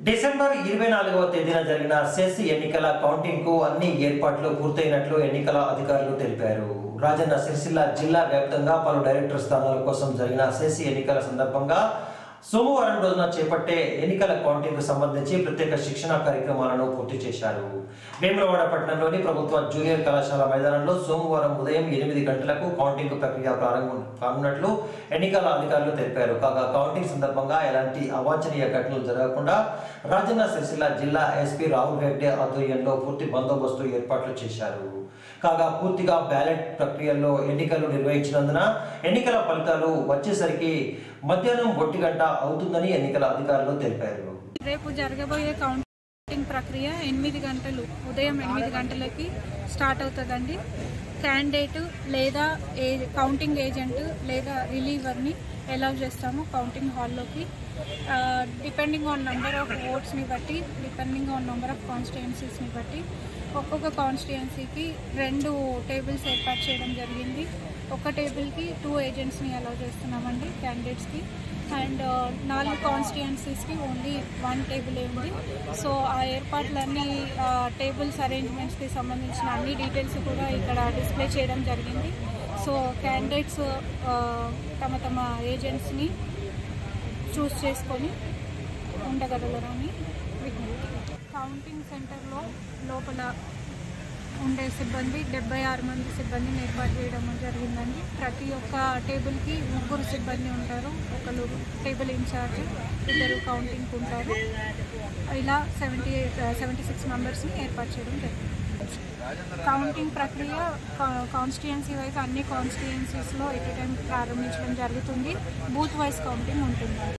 December ఇరవై నాలుగవ తేదీన జరిగిన సెస్ ఎన్నికల కౌంటింగ్ కు అన్ని ఏర్పాట్లు పూర్తయినట్లు ఎన్నికల అధికారులు తెలిపారు రాజన్న సిరిసిల్ల జిల్లా వ్యాప్తంగా పలు డైరెక్టర్ స్థానాల కోసం జరిగిన సెస్ ఎన్నికల సందర్భంగా సోమవారం రోజున చేపట్టే ఎన్నికల కౌంటింగ్ కు సంబంధించి ప్రత్యేక శిక్షణ కార్యక్రమాలను పూర్తి చేశారు వేములవాడ పట్టణంలోని ప్రభుత్వ జూనియర్ కళాశాల మైదానంలో సోమవారం ఉదయం ఎనిమిది గంటలకు కౌంటింగ్ ప్రక్రియ ప్రారంభం కానున్నట్లు ఎన్నికల అధికారులు తెలిపారు కాగా కౌంటింగ్ సందర్భంగా ఎలాంటి అవాంఛనీయ ఘటనలు జరగకుండా రాజన్న సిరిసిల్ల జిల్లా ఎస్పీ రాహుల్ రెడ్డి ఆధ్వర్యంలో పూర్తి బందోబస్తు ఏర్పాట్లు చేశారు కాగా పూర్తిగా బ్యాలెట్ ప్రక్రియలో ఎన్నికలు నిర్వహించినందున ఎన్నికల ఫలితాలు వచ్చేసరికి మధ్యాహ్నం ఒంటి గంట అవుతుందని ఎన్నికల అధికారులు తెలిపారు రేపు జరగబోయే కౌంటింగ్ ప్రక్రియ ఎనిమిది గంటలు ఉదయం ఎనిమిది గంటలకి స్టార్ట్ అవుతుందండి క్యాండిడేట్ లేదా ఏ కౌంటింగ్ ఏజెంట్ లేదా రిలీవర్ని అలౌ చేస్తాము కౌంటింగ్ హాల్లోకి డిపెండింగ్ ఆన్ నెంబర్ ఆఫ్ ఓట్స్ని బట్టి డిపెండింగ్ ఆన్ నెంబర్ ఆఫ్ కాన్స్టిట్యున్సీస్ని బట్టి ఒక్కొక్క కాన్స్టిట్యున్సీకి రెండు టేబుల్స్ ఏర్పాటు చేయడం జరిగింది ఒక టేబుల్కి టూ ఏజెంట్స్ని అలౌ చేస్తున్నామండి క్యాండిడేట్స్కి అండ్ నాలుగు కాన్స్టిట్యున్సీస్కి ఓన్లీ వన్ టేబుల్ ఉంది సో ఆ ఏర్పాట్లన్నీ టేబుల్స్ అరేంజ్మెంట్స్కి సంబంధించిన అన్ని డీటెయిల్స్ కూడా ఇక్కడ డిస్ప్లే చేయడం జరిగింది సో క్యాండిడేట్స్ తమ తమ ఏజెంట్స్ని చూస్ చేసుకొని ఉండగలరని విజ్ఞప్తి కౌంటింగ్ సెంటర్లో లోపల ఉండే సిబ్బంది డెబ్బై ఆరు మంది సిబ్బందిని ఏర్పాటు చేయడం జరిగిందండి ప్రతి ఒక్క టేబుల్కి ముగ్గురు సిబ్బంది ఉంటారు ఒకరు టేబుల్ ఇన్ఛార్జ్ ఇద్దరు కౌంటింగ్కి ఉంటారు ఇలా సెవెంటీ ఎయిట్ సెవెంటీ సిక్స్ మెంబర్స్ని ఏర్పాటు చేయడం జరిగింది కౌంటింగ్ ప్రక్రియ కాన్స్టిట్యుయెన్సీ వైజ్ అన్ని కాన్స్టిట్యుయెన్సీస్లో ఎట్ టైం ప్రారంభించడం జరుగుతుంది బూత్ వైజ్ కౌంటింగ్ ఉంటుంది